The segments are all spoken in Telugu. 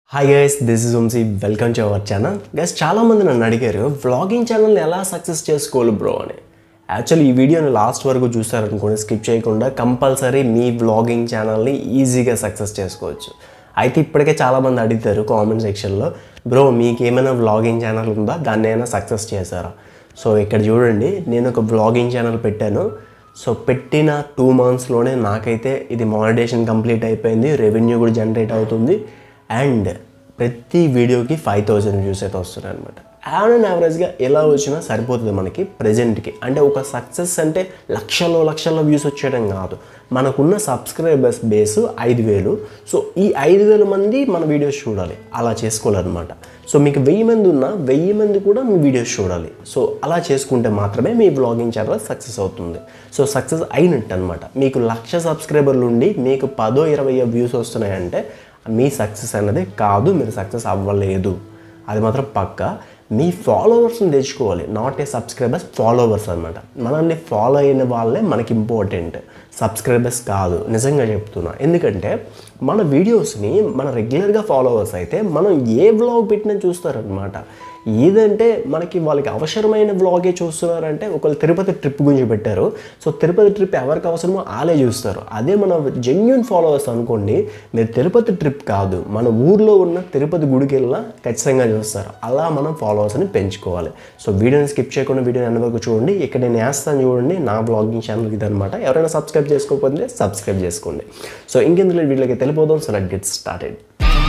hi guys this is Vamshi welcome to our channel guys చాలామంది నన్ను అడిగారు వ్లాగింగ్ ఛానల్ని ఎలా సక్సెస్ చేసుకోవాలి బ్రో అని యాక్చువల్లీ ఈ వీడియోని లాస్ట్ వరకు చూసారనుకోండి స్కిప్ చేయకుండా కంపల్సరీ మీ వ్లాగింగ్ ఛానల్ని ఈజీగా సక్సెస్ చేసుకోవచ్చు అయితే ఇప్పటికే చాలామంది అడుగుతారు కామెంట్ సెక్షన్లో బ్రో మీకు ఏమైనా వ్లాగింగ్ ఛానల్ ఉందా దాన్ని ఏమైనా సక్సెస్ చేశారా సో ఇక్కడ చూడండి నేను ఒక వ్లాగింగ్ ఛానల్ పెట్టాను సో పెట్టిన టూ మంత్స్లోనే నాకైతే ఇది మానిటేషన్ కంప్లీట్ అయిపోయింది రెవెన్యూ కూడా జనరేట్ అవుతుంది అండ్ ప్రతి వీడియోకి ఫైవ్ థౌజండ్ వ్యూస్ అయితే వస్తున్నాయి అనమాట యాడ్ అండ్ యావరేజ్గా ఎలా వచ్చినా సరిపోతుంది మనకి ప్రజెంట్కి అంటే ఒక సక్సెస్ అంటే లక్షల్లో లక్షల్లో వ్యూస్ వచ్చేయడం కాదు మనకున్న సబ్స్క్రైబర్స్ బేస్ ఐదు వేలు సో ఈ ఐదు వేల మంది మన వీడియోస్ చూడాలి అలా చేసుకోవాలన్నమాట సో మీకు వెయ్యి మంది ఉన్నా వెయ్యి మంది కూడా మీ వీడియోస్ చూడాలి సో అలా చేసుకుంటే మాత్రమే మీ బ్లాగింగ్ ఛానల్ సక్సెస్ అవుతుంది సో సక్సెస్ అయినట్టు అనమాట మీకు లక్ష సబ్స్క్రైబర్లు ఉండి మీకు పదో ఇరవై వ్యూస్ వస్తున్నాయంటే మీ సక్సెస్ అనేది కాదు మీరు సక్సెస్ అవ్వలేదు అది మాత్రం పక్క మీ ఫాలోవర్స్ని తెచ్చుకోవాలి నాట్ ఏ సబ్స్క్రైబర్స్ ఫాలోవర్స్ అనమాట మనల్ని ఫాలో అయిన వాళ్ళే మనకి ఇంపార్టెంట్ సబ్స్క్రైబర్స్ కాదు నిజంగా చెప్తున్నా ఎందుకంటే మన వీడియోస్ని మన రెగ్యులర్గా ఫాలోవర్స్ అయితే మనం ఏ వ్లాగ్ పెట్టినా చూస్తారనమాట ఏదంటే మనకి వాళ్ళకి అవసరమైన వ్లాగే చూస్తున్నారంటే ఒకళ్ళు తిరుపతి ట్రిప్ గురించి పెట్టారు సో తిరుపతి ట్రిప్ ఎవరికి అవసరమో వాళ్ళే చూస్తారు అదే మన జెన్యున్ ఫాలోవర్స్ అనుకోండి మీరు తిరుపతి ట్రిప్ కాదు మన ఊర్లో ఉన్న తిరుపతి గుడికి వెళ్ళినా ఖచ్చితంగా చూస్తారు అలా మనం ఫాలోవర్స్ని పెంచుకోవాలి సో వీడియోని స్కిప్ చేయకుండా వీడియోని ఎన్ని వరకు చూడండి ఇక్కడ నేను వేస్తాను చూడండి నా బ్లాగింగ్ ఛానల్ ఇదనమాట ఎవరైనా సబ్స్క్రైబ్ చేసుకోకపోతే సబ్స్క్రైబ్ చేసుకోండి సో ఇంకెందులో వీడియోకి తెలిపోదాం సో లెట్ గెట్ స్టార్టెడ్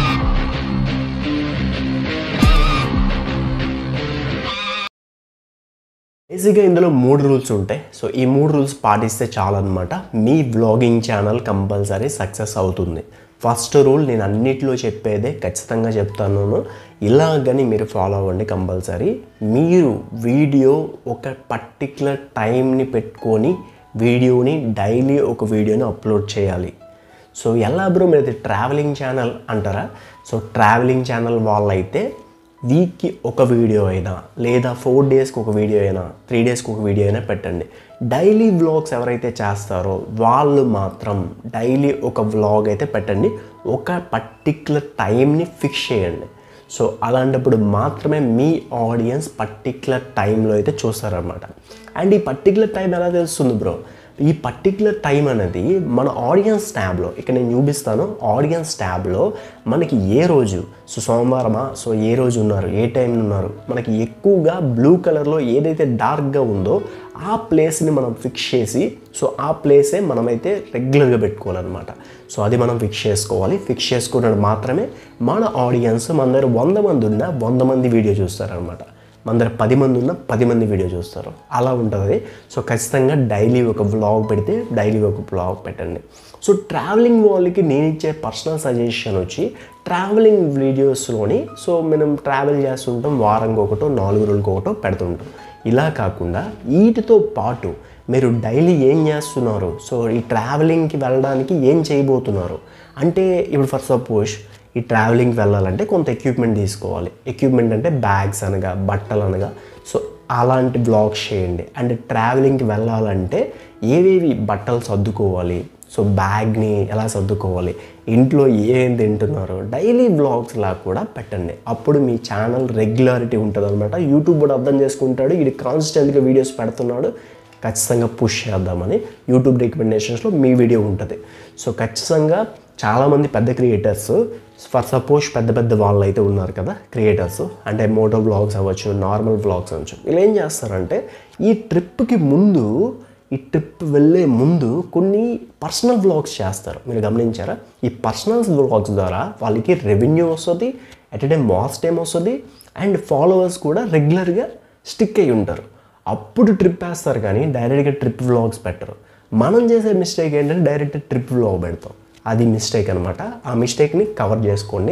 బేసిక్గా ఇందులో మూడు రూల్స్ ఉంటాయి సో ఈ మూడు రూల్స్ పాటిస్తే చాలన్నమాట మీ వ్లాగింగ్ ఛానల్ కంపల్సరీ సక్సెస్ అవుతుంది ఫస్ట్ రూల్ నేను అన్నిట్లో చెప్పేదే ఖచ్చితంగా చెప్తాను ఇలాగని మీరు ఫాలో అవ్వండి కంపల్సరీ మీరు వీడియో ఒక పర్టిక్యులర్ టైంని పెట్టుకొని వీడియోని డైలీ ఒక వీడియోని అప్లోడ్ చేయాలి సో ఎలా బ్రో మీది ట్రావెలింగ్ ఛానల్ అంటారా సో ట్రావెలింగ్ ఛానల్ వాళ్ళైతే వీక్కి ఒక వీడియో అయినా లేదా ఫోర్ డేస్కి ఒక వీడియో అయినా త్రీ డేస్కి ఒక వీడియో అయినా పెట్టండి డైలీ వ్లాగ్స్ ఎవరైతే చేస్తారో వాళ్ళు మాత్రం డైలీ ఒక వ్లాగ్ అయితే పెట్టండి ఒక పర్టిక్యులర్ టైంని ఫిక్స్ చేయండి సో అలాంటప్పుడు మాత్రమే మీ ఆడియన్స్ పర్టిక్యులర్ టైంలో అయితే చూస్తారనమాట అండ్ ఈ పర్టిక్యులర్ టైం ఎలా తెలుస్తుంది బ్రో ఈ పర్టిక్యులర్ టైం అనేది మన ఆడియన్స్ ట్యాబ్లో ఇక్కడ నేను చూపిస్తాను ఆడియన్స్ ట్యాబ్లో మనకి ఏ రోజు సో సోమవారమా సో ఏ రోజు ఉన్నారు ఏ టైం ఉన్నారు మనకి ఎక్కువగా బ్లూ కలర్లో ఏదైతే డార్క్గా ఉందో ఆ ప్లేస్ని మనం ఫిక్స్ చేసి సో ఆ ప్లేసే మనమైతే రెగ్యులర్గా పెట్టుకోవాలన్నమాట సో అది మనం ఫిక్స్ చేసుకోవాలి ఫిక్స్ చేసుకున్నది మాత్రమే మన ఆడియన్స్ మన దగ్గర వంద మంది ఉన్న వంద మంది వీడియో చూస్తారనమాట మన దగ్గర పది మంది ఉన్న పది మంది వీడియో చూస్తారు అలా ఉంటుంది సో ఖచ్చితంగా డైలీ ఒక వ్లాగ్ పెడితే డైలీ ఒక వ్లాగ్ పెట్టండి సో ట్రావెలింగ్ వాళ్ళకి నేను ఇచ్చే పర్సనల్ సజెషన్ వచ్చి ట్రావెలింగ్ వీడియోస్లోని సో మనం ట్రావెల్ చేస్తుంటాం వారంకి ఒకటో నాలుగు రోజులకి ఒకటో పెడుతుంటాం ఇలా కాకుండా వీటితో పాటు మీరు డైలీ ఏం చేస్తున్నారు సో ఈ ట్రావెలింగ్కి వెళ్ళడానికి ఏం చేయబోతున్నారు అంటే ఇప్పుడు ఫర్ సపోజ్ ఈ ట్రావెలింగ్కి వెళ్ళాలంటే కొంత ఎక్విప్మెంట్ తీసుకోవాలి ఎక్విప్మెంట్ అంటే బ్యాగ్స్ అనగా బట్టలు అనగా సో అలాంటి బ్లాగ్స్ చేయండి అండ్ ట్రావెలింగ్కి వెళ్ళాలంటే ఏవేవి బట్టలు సర్దుకోవాలి సో బ్యాగ్ని ఎలా సర్దుకోవాలి ఇంట్లో ఏం తింటున్నారో డైలీ బ్లాగ్స్ లా కూడా పెట్టండి అప్పుడు మీ ఛానల్ రెగ్యులారిటీ ఉంటుంది అనమాట యూట్యూబ్ కూడా అర్థం చేసుకుంటాడు ఇది కాన్స్టెంట్గా వీడియోస్ పెడుతున్నాడు ఖచ్చితంగా పుష్ చేద్దామని యూట్యూబ్ రికమెండేషన్స్లో మీ వీడియో ఉంటుంది సో ఖచ్చితంగా చాలామంది పెద్ద క్రియేటర్స్ ఫర్ సపోజ్ పెద్ద పెద్ద వాళ్ళు అయితే ఉన్నారు కదా క్రియేటర్స్ అంటే మోటో బ్లాగ్స్ అవ్వచ్చు నార్మల్ బ్లాగ్స్ అవ్వచ్చు వీళ్ళు ఏం చేస్తారంటే ఈ ట్రిప్కి ముందు ఈ ట్రిప్ వెళ్ళే ముందు కొన్ని పర్సనల్ బ్లాగ్స్ చేస్తారు మీరు గమనించారా ఈ పర్సనల్ బ్లాగ్స్ ద్వారా వాళ్ళకి రెవెన్యూ వస్తుంది at a time watch time వస్తుంది అండ్ ఫాలోవర్స్ కూడా రెగ్యులర్గా స్టిక్ అయి ఉంటారు అప్పుడు ట్రిప్ వేస్తారు కానీ డైరెక్ట్గా ట్రిప్ వ్లాగ్స్ పెట్టరు మనం చేసే మిస్టేక్ ఏంటంటే డైరెక్ట్ ట్రిప్ వ్లాగ్ పెడతాం అది మిస్టేక్ అనమాట ఆ మిస్టేక్ని కవర్ చేసుకోండి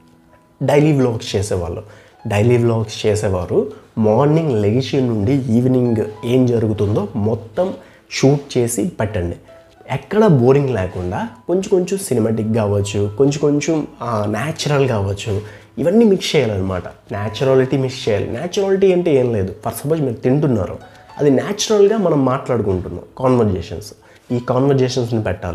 డైలీ వ్లాగ్స్ చేసేవాళ్ళు డైలీ వ్లాగ్స్ చేసేవారు మార్నింగ్ లెగిసి నుండి ఈవినింగ్ ఏం జరుగుతుందో మొత్తం షూట్ చేసి పెట్టండి ఎక్కడ బోరింగ్ లేకుండా కొంచెం కొంచెం సినిమాటిక్ కావచ్చు కొంచెం కొంచెం న్యాచురల్ కావచ్చు ఇవన్నీ మిక్స్ చేయాలన్నమాట న్యాచురాలిటీ మిక్స్ చేయాలి న్యాచురాలిటీ అంటే ఏం లేదు ఫర్ సపోజ్ మీరు తింటున్నారు అది న్యాచురల్గా మనం మాట్లాడుకుంటున్నాం కాన్వర్జేషన్స్ ఈ కాన్వర్జేషన్స్ని పెట్టాలి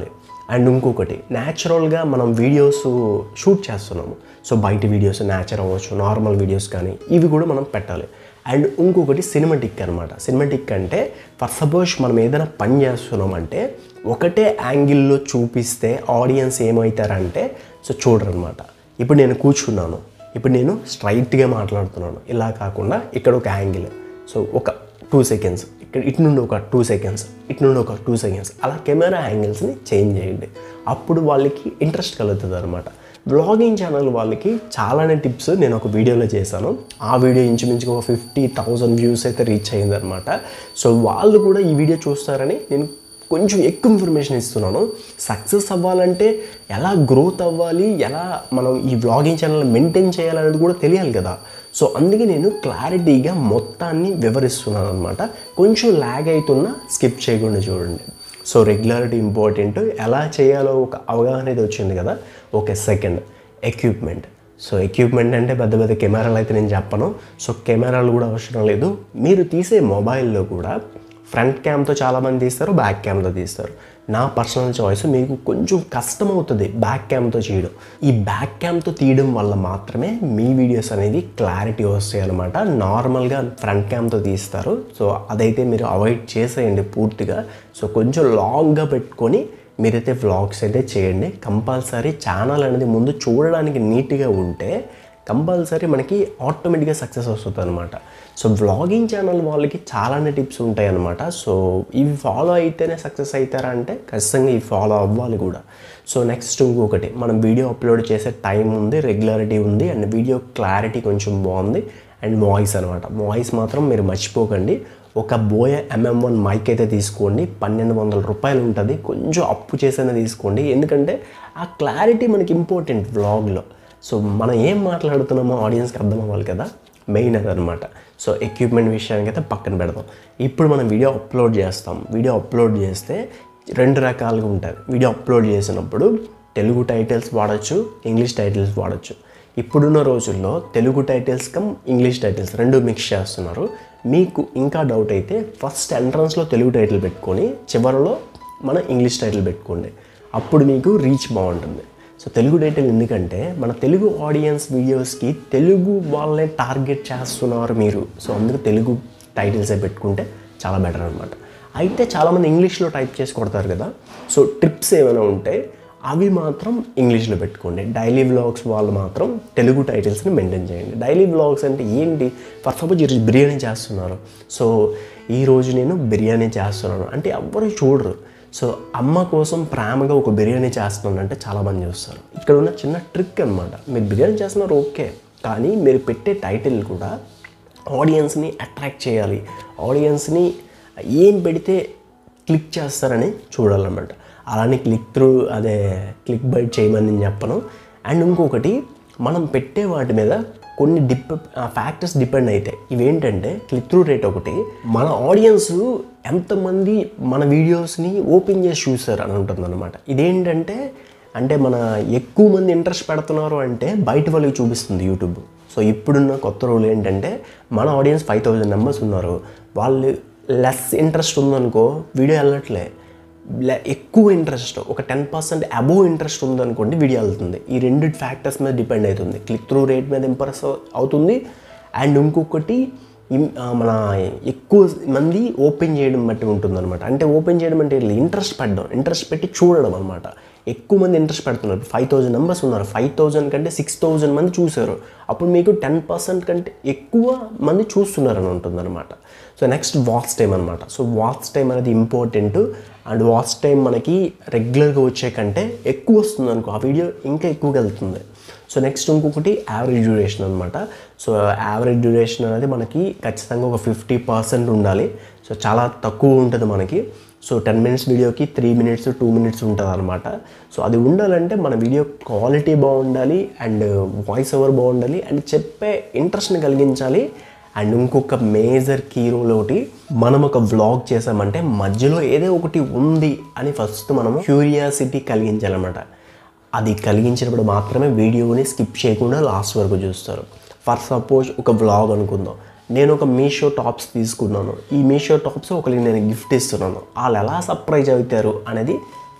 అండ్ ఇంకొకటి న్యాచురల్గా మనం వీడియోస్ షూట్ చేస్తున్నాము సో బయట వీడియోస్ న్యాచురల్ అవ్వచ్చు నార్మల్ వీడియోస్ కానీ ఇవి కూడా మనం పెట్టాలి అండ్ ఇంకొకటి సినిమాటిక్ అనమాట సినిమాటిక్ అంటే ఫర్ సపోజ్ మనం ఏదైనా పని చేస్తున్నామంటే ఒకటే యాంగిల్లో చూపిస్తే ఆడియన్స్ ఏమవుతారంటే సో చూడరనమాట ఇప్పుడు నేను కూర్చున్నాను ఇప్పుడు నేను స్ట్రైట్గా మాట్లాడుతున్నాను ఇలా కాకుండా ఇక్కడ ఒక యాంగిల్ సో ఒక టూ సెకండ్స్ ఇక్కడ ఇటు నుండి ఒక టూ సెకండ్స్ ఇటు నుండి ఒక టూ సెకండ్స్ అలా కెమెరా యాంగిల్స్ని చేంజ్ చేయండి అప్పుడు వాళ్ళకి ఇంట్రెస్ట్ కలుగుతుంది అనమాట బ్లాగింగ్ ఛానల్ వాళ్ళకి చాలానే టిప్స్ నేను ఒక వీడియోలో చేశాను ఆ వీడియో ఇంచుమించుగా ఒక ఫిఫ్టీ థౌజండ్ వ్యూస్ అయితే రీచ్ అయిందనమాట సో వాళ్ళు కూడా ఈ వీడియో చూస్తారని నేను కొంచెం ఎక్కువ ఇన్ఫర్మేషన్ ఇస్తున్నాను సక్సెస్ అవ్వాలంటే ఎలా గ్రోత్ అవ్వాలి ఎలా మనం ఈ వ్లాగింగ్ ఛానల్ మెయింటైన్ చేయాలనేది కూడా తెలియాలి కదా సో అందుకే నేను క్లారిటీగా మొత్తాన్ని వివరిస్తున్నాను అనమాట కొంచెం ల్యాగ్ అవుతున్నా స్కిప్ చేయకుండా చూడండి సో రెగ్యులారిటీ ఇంపార్టెంట్ ఎలా చేయాలో ఒక అవగాహన అనేది వచ్చింది కదా okay second equipment so equipment అంటే పెద్ద పెద్ద కెమెరాలు అయితే నేను చెప్పను సో కెమెరాలు కూడా అవసరం లేదు మీరు తీసే మొబైల్లో కూడా ఫ్రంట్ క్యామ్తో చాలామంది తీస్తారు బ్యాక్ క్యామ్తో తీస్తారు నా పర్సనల్ చాయిస్ మీకు కొంచెం కష్టం అవుతుంది బ్యాక్ క్యామ్తో చేయడం ఈ బ్యాక్ క్యామ్తో తీయడం వల్ల మాత్రమే మీ వీడియోస్ అనేది క్లారిటీ వస్తాయి అనమాట నార్మల్గా ఫ్రంట్ క్యామ్తో తీస్తారు సో అదైతే మీరు అవాయిడ్ చేసేయండి పూర్తిగా సో కొంచెం లాంగ్గా పెట్టుకొని మీరైతే వ్లాగ్స్ అయితే చేయండి కంపల్సరీ ఛానల్ అనేది ముందు చూడడానికి నీట్గా ఉంటే కంపల్సరీ మనకి ఆటోమేటిక్గా సక్సెస్ వస్తుంది అనమాట సో వ్లాగింగ్ ఛానల్ వాళ్ళకి చాలానే టిప్స్ ఉంటాయి అనమాట సో ఇవి ఫాలో అయితేనే సక్సెస్ అవుతారా అంటే ఖచ్చితంగా ఇవి ఫాలో అవ్వాలి కూడా సో నెక్స్ట్ ఇంకొకటి మనం వీడియో అప్లోడ్ చేసే టైం ఉంది రెగ్యులారిటీ ఉంది అండ్ వీడియో క్లారిటీ కొంచెం బాగుంది అండ్ వాయిస్ అనమాట వాయిస్ మాత్రం మీరు మర్చిపోకండి ఒక బోయ ఎంఎం వన్ మైక్ అయితే తీసుకోండి పన్నెండు వందల రూపాయలు ఉంటుంది కొంచెం అప్పు చేసైనా తీసుకోండి ఎందుకంటే ఆ క్లారిటీ మనకి ఇంపార్టెంట్ వ్లాగ్లో సో మనం ఏం మాట్లాడుతున్నామో ఆడియన్స్కి అర్థం అవ్వాలి కదా మెయిన్ అదనమాట సో ఎక్విప్మెంట్ విషయానికి అయితే పక్కన పెడదాం ఇప్పుడు మనం వీడియో అప్లోడ్ చేస్తాం వీడియో అప్లోడ్ చేస్తే రెండు రకాలుగా ఉంటుంది వీడియో అప్లోడ్ చేసినప్పుడు తెలుగు టైటిల్స్ వాడచ్చు ఇంగ్లీష్ టైటిల్స్ వాడచ్చు ఇప్పుడున్న రోజుల్లో Telugu titles come English titles రెండు మిక్స్ చేస్తున్నారు మీకు ఇంకా డౌట్ అయితే ఫస్ట్ ఎంట్రన్స్లో తెలుగు టైటిల్ పెట్టుకొని చివరిలో మన ఇంగ్లీష్ టైటిల్ పెట్టుకోండి అప్పుడు మీకు రీచ్ బాగుంటుంది సో తెలుగు టైటిల్ ఎందుకంటే మన తెలుగు ఆడియన్స్ వీడియోస్కి తెలుగు వాళ్ళని టార్గెట్ చేస్తున్నారు మీరు సో అందుకు తెలుగు టైటిల్సే పెట్టుకుంటే చాలా బెటర్ అనమాట అయితే చాలామంది ఇంగ్లీష్లో టైప్ చేసి కొడతారు కదా సో ట్రిప్స్ ఏమైనా ఉంటే అవి మాత్రం ఇంగ్లీష్లో పెట్టుకోండి డైలీ వ్లాగ్స్ వాళ్ళు మాత్రం తెలుగు టైటిల్స్ని మెయింటైన్ చేయండి డైలీ వ్లాగ్స్ అంటే ఏంటి ఫర్ సపోజ్ ఈరోజు బిర్యానీ చేస్తున్నారు సో ఈరోజు నేను బిర్యానీ చేస్తున్నాను అంటే ఎవ్వరు చూడరు సో అమ్మ కోసం ప్రేమగా ఒక బిర్యానీ చేస్తున్నాను అంటే చాలామంది చూస్తారు ఇక్కడ ఉన్న చిన్న ట్రిక్ అనమాట మీరు బిర్యానీ చేస్తున్నారు ఓకే కానీ మీరు పెట్టే టైటిల్ కూడా ఆడియన్స్ని అట్రాక్ట్ చేయాలి ఆడియన్స్ని ఏం పెడితే క్లిక్ చేస్తారని చూడాలన్నమాట అలానే క్లిక్ త్రూ అదే క్లిక్ బైట్ చేయమని నేను చెప్పను అండ్ ఇంకొకటి మనం పెట్టే వాటి మీద కొన్ని డిప్ ఫ్యాక్టర్స్ డిపెండ్ అవుతాయి ఇవేంటంటే క్లిక్ త్రూ రేట్ ఒకటి మన ఆడియన్స్ ఎంతమంది మన వీడియోస్ని ఓపెన్ చేసి చూస్తారు అని ఉంటుంది అనమాట ఇదేంటంటే అంటే మన ఎక్కువ మంది ఇంట్రెస్ట్ పెడుతున్నారు అంటే బయట వాళ్ళకి చూపిస్తుంది యూట్యూబ్ సో ఇప్పుడున్న కొత్త రూల్ ఏంటంటే మన ఆడియన్స్ ఫైవ్ థౌజండ్ మెంబర్స్ ఉన్నారు వాళ్ళు లెస్ ఇంట్రెస్ట్ ఉందనుకో వీడియో వెళ్ళట్లే లే- ఎక్కువ ఇంట్రెస్ట్ ఒక టెన్ పర్సెంట్ అబోవ్ ఇంట్రెస్ట్ ఉందనుకోండి వీడియో వెళ్తుంది ఈ రెండు ఫ్యాక్టర్స్ మీద డిపెండ్ అవుతుంది క్లిక్ త్రూ రేట్ మీద ఇంప్రెస్ అవుతుంది అండ్ ఇంకొకటి ఇం- ఆ, మన ఎక్కువ మంది ఓపెన్ చేయడం బట్టి ఉంటుందన్నమాట అంటే ఓపెన్ చేయడం అంటే ఇంట్రెస్ట్ పెట్టడం ఇంట్రెస్ట్ పెట్టి చూడడం అనమాట ఎక్కువ మంది ఇంట్రెస్ట్ పెడుతున్నారు ఫైవ్ థౌజండ్ మెంబర్స్ ఉన్నారు ఫైవ్ థౌజండ్ కంటే సిక్స్ థౌజండ్ మంది చూశారు అప్పుడు మీకు టెన్ పర్సెంట్ కంటే ఎక్కువ మంది చూస్తున్నారని ఉంటుందన్నమాట సో నెక్స్ట్ వాచ్ టైం అనమాట సో వాచ్ టైం అనేది ఇంపార్టెంట్ అండ్ వాచ్ టైం మనకి రెగ్యులర్గా వచ్చే కంటే ఎక్కువ వస్తుంది అనుకో ఆ వీడియో ఇంకా ఎక్కువగా వెళ్తుంది సో నెక్స్ట్ ఇంకొకటి యావరేజ్ డ్యూరేషన్ అనమాట సో యావరేజ్ డ్యూరేషన్ అనేది మనకి ఖచ్చితంగా ఒక ఫిఫ్టీ పర్సెంట్ ఉండాలి సో చాలా తక్కువ ఉంటుంది మనకి సో టెన్ మినిట్స్ వీడియోకి త్రీ మినిట్స్ టూ మినిట్స్ ఉంటుంది అనమాట సో అది ఉండాలంటే మన వీడియో క్వాలిటీ బాగుండాలి అండ్ వాయిస్ ఓవర్ బాగుండాలి అండ్ చెప్పే ఇంట్రెస్ట్ని కలిగించాలి అండ్ ఇంకొక మేజర్ కీ రోల్ ఒకటి మనం ఒక వ్లాగ్ చేసామంటే మధ్యలో ఏదో ఒకటి ఉంది అని ఫస్ట్ మనము క్యూరియాసిటీ కలిగించాలన్నమాట అది కలిగించినప్పుడు మాత్రమే వీడియోని స్కిప్ చేయకుండా లాస్ట్ వరకు చూస్తారు ఫర్ సపోజ్ ఒక వ్లాగ్ అనుకుందాం నేను ఒక మీషో టాప్స్ తీసుకున్నాను ఈ మీషో టాప్స్ ఒకరికి నేను గిఫ్ట్ ఇస్తున్నాను వాళ్ళు ఎలా సర్ప్రైజ్ అవుతారు అనేది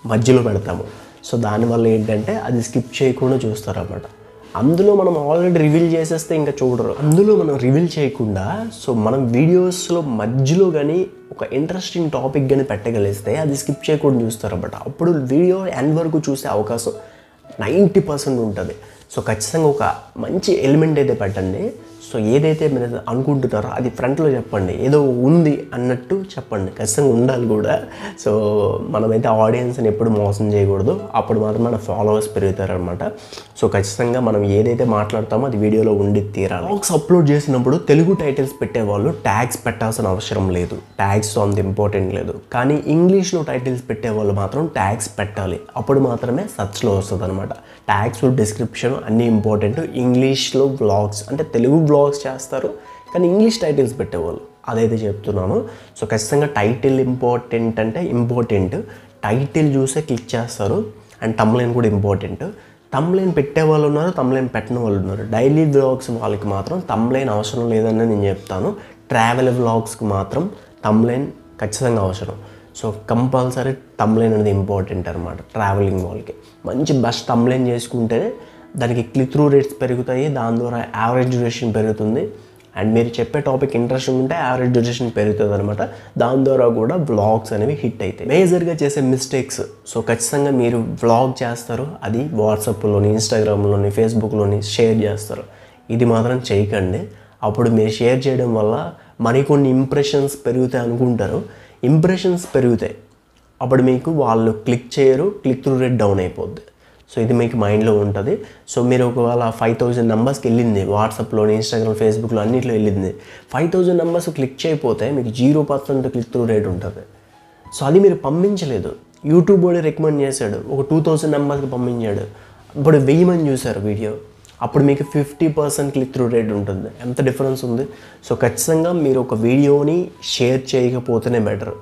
మధ్యలో పెడతాము సో దానివల్ల ఏంటంటే అది స్కిప్ చేయకుండా చూస్తారు అన్నమాట అందులో మనం ఆల్రెడీ రివీల్ చేసేస్తే ఇంకా చూడరు అందులో మనం రివీల్ చేయకుండా సో మనం వీడియోస్లో మధ్యలో కానీ ఒక ఇంట్రెస్టింగ్ టాపిక్ కానీ పెట్టగలిస్తే అది స్కిప్ చేయకుండా చూస్తారు అన్నమాట అప్పుడు వీడియో ఎండ్ వరకు చూసే అవకాశం నైంటీ పర్సెంట్ ఉంటుంది సో ఖచ్చితంగా ఒక మంచి ఎలిమెంట్ అయితే పెట్టండి సో ఏదైతే మీరు అనుకుంటున్నారో అది ఫ్రంట్లో చెప్పండి ఏదో ఉంది అన్నట్టు చెప్పండి ఖచ్చితంగా ఉండాలి కూడా సో మనమైతే ఆడియన్స్ని ఎప్పుడు మోసం చేయకూడదు అప్పుడు మాత్రం మన ఫాలోవర్స్ పెరుగుతారనమాట సో ఖచ్చితంగా మనం ఏదైతే మాట్లాడతామో అది వీడియోలో ఉండి తీరాలి బ్లాగ్స్ అప్లోడ్ చేసినప్పుడు తెలుగు టైటిల్స్ పెట్టేవాళ్ళు ట్యాగ్స్ పెట్టాల్సిన అవసరం లేదు ట్యాగ్స్ అంత ఇంపార్టెంట్ లేదు కానీ ఇంగ్లీష్లో టైటిల్స్ పెట్టేవాళ్ళు మాత్రం ట్యాగ్స్ పెట్టాలి అప్పుడు మాత్రమే సర్చ్లో వస్తుంది అనమాట ట్యాగ్స్ డిస్క్రిప్షన్ అన్నీ ఇంపార్టెంట్ ఇంగ్లీష్లో బ్లాగ్స్ అంటే తెలుగు బ్లాగ్స్ చేస్తారు కానీ ఇంగ్లీష్ టైటిల్స్ పెట్టేవాళ్ళు అదైతే చెప్తున్నాను సో ఖచ్చితంగా టైటిల్ ఇంపార్టెంట్ అంటే ఇంపార్టెంట్ టైటిల్ చూసే క్లిక్ చేస్తారు అండ్ తమ్లైన్ కూడా ఇంపార్టెంట్ తమ్లైన్ పెట్టే వాళ్ళు ఉన్నారు తమ్లైన్ పెట్టిన వాళ్ళు ఉన్నారు డైలీ వ్లాగ్స్ వాళ్ళకి మాత్రం తమ్లైన్ అవసరం లేదని నేను చెప్తాను ట్రావెల్ వ్లాగ్స్కి మాత్రం తమ్లైన్ ఖచ్చితంగా అవసరం సో కంపల్సరీ తమ్లైన్ అనేది ఇంపార్టెంట్ అనమాట ట్రావెలింగ్ వాళ్ళకి మంచి బెస్ట్ తమ్లైన్ చేసుకుంటే దానికి క్లిక్ త్రూ రేట్స్ పెరుగుతాయి దాని ద్వారా యావరేజ్ డ్యూరేషన్ పెరుగుతుంది అండ్ మీరు చెప్పే టాపిక్ ఇంట్రెస్టింగ్ ఉంటే యావరేజ్ డ్యూరేషన్ పెరుగుతుంది అనమాట దాని ద్వారా కూడా వ్లాగ్స్ అనేవి హిట్ అవుతాయి మేజర్గా చేసే మిస్టేక్స్ సో ఖచ్చితంగా మీరు వ్లాగ్ చేస్తారు అది వాట్సాప్లోని ఇన్స్టాగ్రామ్లోని ఫేస్బుక్లోని షేర్ చేస్తారు ఇది మాత్రం చేయకండి అప్పుడు మీరు షేర్ చేయడం వల్ల మరికొన్ని ఇంప్రెషన్స్ పెరుగుతాయి అనుకుంటారు ఇంప్రెషన్స్ పెరుగుతాయి అప్పుడు మీకు వాళ్ళు క్లిక్ చేయరు క్లిక్ త్రూ రేట్ డౌన్ అయిపోద్ది సో ఇది మీకు మైండ్లో ఉంటుంది సో మీరు ఒకవేళ ఫైవ్ థౌజండ్ నెంబర్స్కి వెళ్ళింది వాట్సాప్లోని ఇన్స్టాగ్రామ్ ఫేస్బుక్లో అన్నింటిలో వెళ్ళింది ఫైవ్ థౌజండ్ నెంబర్స్ క్లిక్ చేయకపోతే మీకు zero percent click through rate ఉంటుంది సో అది మీరు పంపించలేదు యూట్యూబ్ వాడు రికమెండ్ చేశాడు ఒక టూ థౌజండ్ నెంబర్స్కి పంపించాడు ఇప్పుడు వెయ్యి మంది చూశారు వీడియో అప్పుడు మీకు fifty percent click through rate ఉంటుంది ఎంత డిఫరెన్స్ ఉంది సో ఖచ్చితంగా మీరు ఒక వీడియోని షేర్ చేయకపోతేనే బెటర్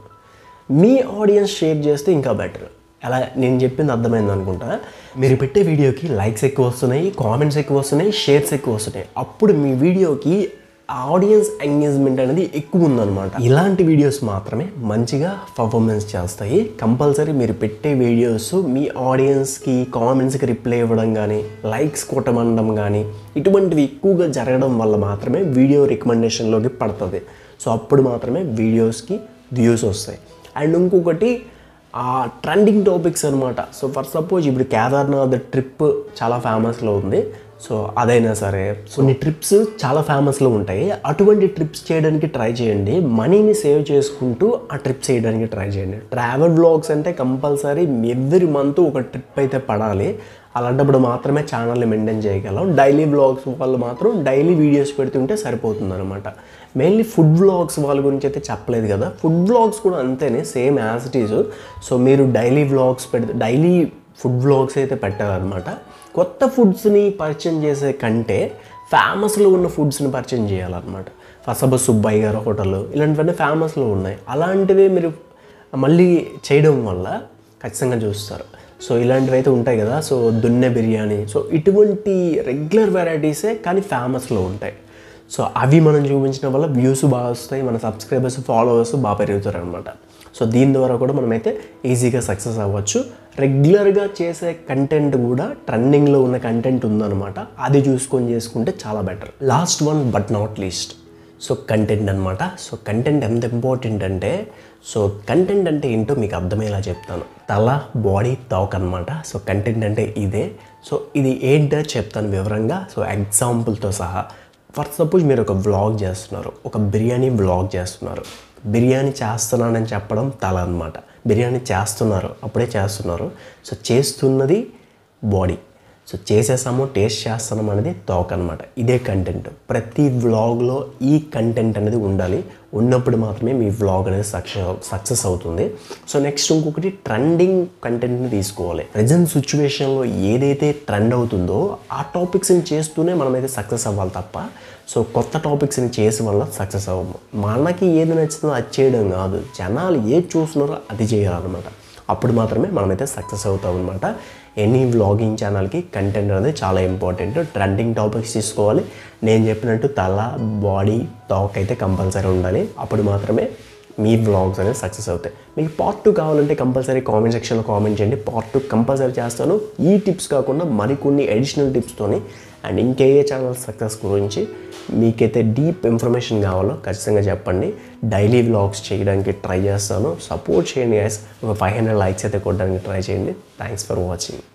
మీ ఆడియన్స్ షేర్ చేస్తే ఇంకా బెటర్ అలా నేను చెప్పింది అర్థమైంది అనుకుంటా మీరు పెట్టే వీడియోకి లైక్స్ ఎక్కువ వస్తున్నాయి కామెంట్స్ ఎక్కువ వస్తున్నాయి షేర్స్ ఎక్కువ వస్తున్నాయి అప్పుడు మీ వీడియోకి ఆడియన్స్ ఎంగేజ్మెంట్ అనేది ఎక్కువ ఉందన్నమాట ఇలాంటి వీడియోస్ మాత్రమే మంచిగా పర్ఫార్మెన్స్ చేస్తాయి కంపల్సరీ మీరు పెట్టే వీడియోస్ మీ ఆడియన్స్కి కామెంట్స్కి రిప్లై ఇవ్వడం కానీ లైక్స్ కొట్టమనడం కానీ ఇటువంటివి ఎక్కువగా జరగడం వల్ల మాత్రమే వీడియో రికమెండేషన్లోకి పడుతుంది సో అప్పుడు మాత్రమే వీడియోస్కి వ్యూస్ వస్తాయి అండ్ ఇంకొకటి ఆ ట్రెండింగ్ టాపిక్స్ అనమాట సో ఫర్ సపోజ్ ఇప్పుడు కేదార్నాథ్ ట్రిప్ చాలా ఫేమస్లో ఉంది సో అదైనా సరే కొన్ని ట్రిప్స్ చాలా ఫేమస్లో ఉంటాయి అటువంటి ట్రిప్స్ చేయడానికి ట్రై చేయండి మనీని సేవ్ చేసుకుంటూ ఆ ట్రిప్స్ చేయడానికి ట్రై చేయండి ట్రావెల్ బ్లాగ్స్ అంటే కంపల్సరీ ఎవ్రీ మంత్ ఒక ట్రిప్ అయితే పడాలి అలాంటప్పుడు మాత్రమే ఛానల్ని మెయింటైన్ చేయగలం డైలీ బ్లాగ్స్ వాళ్ళు మాత్రం డైలీ వీడియోస్ పెడుతుంటే సరిపోతుంది అనమాట మెయిన్లీ ఫుడ్ బ్లాగ్స్ వాళ్ళ గురించి అయితే చెప్పలేదు కదా ఫుడ్ బ్లాగ్స్ కూడా అంతేనే same as it is so మీరు డైలీ బ్లాగ్స్ పెడితే డైలీ ఫుడ్ బ్లాగ్స్ అయితే పెట్టాలన్నమాట కొత్త ఫుడ్స్ని పరిచయం చేసే కంటే ఫేమస్లో ఉన్న ఫుడ్స్ని పరిచయం చేయాలన్నమాట ఫస్ట్ సపోజ్ సుబ్బయ్య గారు హోటల్ ఇలాంటివన్నీ ఫేమస్లో ఉన్నాయి అలాంటివి మీరు మళ్ళీ చేయడం వల్ల ఖచ్చితంగా చూస్తారు సో ఇలాంటివి అయితే ఉంటాయి కదా సో దున్నె బిర్యానీ సో ఇటువంటి రెగ్యులర్ వెరైటీసే కానీ ఫేమస్లో ఉంటాయి సో అవి మనం చూపించడం వల్ల వ్యూస్ బాగా వస్తాయి మన సబ్స్క్రైబర్స్ ఫాలోవర్స్ బాగా పెరుగుతారు అనమాట సో దీని ద్వారా కూడా మనమైతే ఈజీగా సక్సెస్ అవ్వచ్చు రెగ్యులర్గా చేసే కంటెంట్ కూడా ట్రెండింగ్లో ఉన్న కంటెంట్ ఉందన్నమాట అది చూసుకొని చేసుకుంటే చాలా better last one but not least so content అనమాట సో కంటెంట్ ఎంత ఇంపార్టెంట్ అంటే సో కంటెంట్ అంటే ఏంటో మీకు అర్థమయ్యేలా చెప్తాను తల బాడీ టాక్ అనమాట సో కంటెంట్ అంటే ఇదే సో ఇది ఏంటో చెప్తాను వివరంగా సో ఎగ్జాంపుల్తో సహా ఫర్ సపోజ్ మీరు ఒక వ్లాగ్ చేస్తున్నారు ఒక బిర్యానీ వ్లాగ్ చేస్తున్నారు బిర్యానీ చేస్తున్నానని చెప్పడం తల అనమాట బిర్యానీ చేస్తున్నారు అప్పుడే చేస్తున్నారు సో చేస్తున్నది బాడీ సో చేసేసాము టేస్ట్ చేస్తున్నాం అనేది తోక అనమాట ఇదే కంటెంట్ ప్రతి వ్లాగ్లో ఈ కంటెంట్ అనేది ఉండాలి ఉన్నప్పుడు మాత్రమే మీ వ్లాగ్ అనేది సక్సెస్ సక్సెస్ అవుతుంది సో నెక్స్ట్ ఇంకొకటి ట్రెండింగ్ కంటెంట్ని తీసుకోవాలి ప్రజెంట్ సిచ్యువేషన్లో ఏదైతే ట్రెండ్ అవుతుందో ఆ టాపిక్స్ని చేస్తూనే మనమైతే సక్సెస్ అవ్వాలి తప్ప సో కొత్త టాపిక్స్ని చేసి వల్ల సక్సెస్ అవ్వము మనకి ఏది నచ్చుతుందో అది చేయడం కాదు జనాలు ఏది చూస్తున్నారో అది చేయాలన్నమాట అప్పుడు మాత్రమే మనమైతే సక్సెస్ అవుతాం అనమాట ఎనీ వ్లాగింగ్ ఛానల్కి కంటెంట్ అనేది చాలా ఇంపార్టెంట్ ట్రెండింగ్ టాపిక్స్ తీసుకోవాలి నేను చెప్పినట్టు తల బాడీ టాక్ అయితే కంపల్సరీ ఉండాలి అప్పుడు మాత్రమే మీ వ్లాగ్స్ అనేది సక్సెస్ అవుతాయి మీకు పార్ట్ టూ కావాలంటే కంపల్సరీ కామెంట్ సెక్షన్లో కామెంట్ చేయండి పార్ట్ టూ కంపల్సరీ చేస్తాను ఈ టిప్స్ కాకుండా మరికొన్ని అడిషనల్ టిప్స్తోని అండ్ ఇంకే ఏ ఛానల్ సక్సెస్ గురించి మీకైతే డీప్ ఇన్ఫర్మేషన్ కావాలో ఖచ్చితంగా చెప్పండి డైలీ వ్లాగ్స్ చేయడానికి ట్రై చేస్తాను సపోర్ట్ చేయండి గైస్ ఒక ఫైవ్ హండ్రెడ్ లైక్స్ అయితే కొట్టడానికి ట్రై చేయండి థ్యాంక్స్ ఫర్ వాచింగ్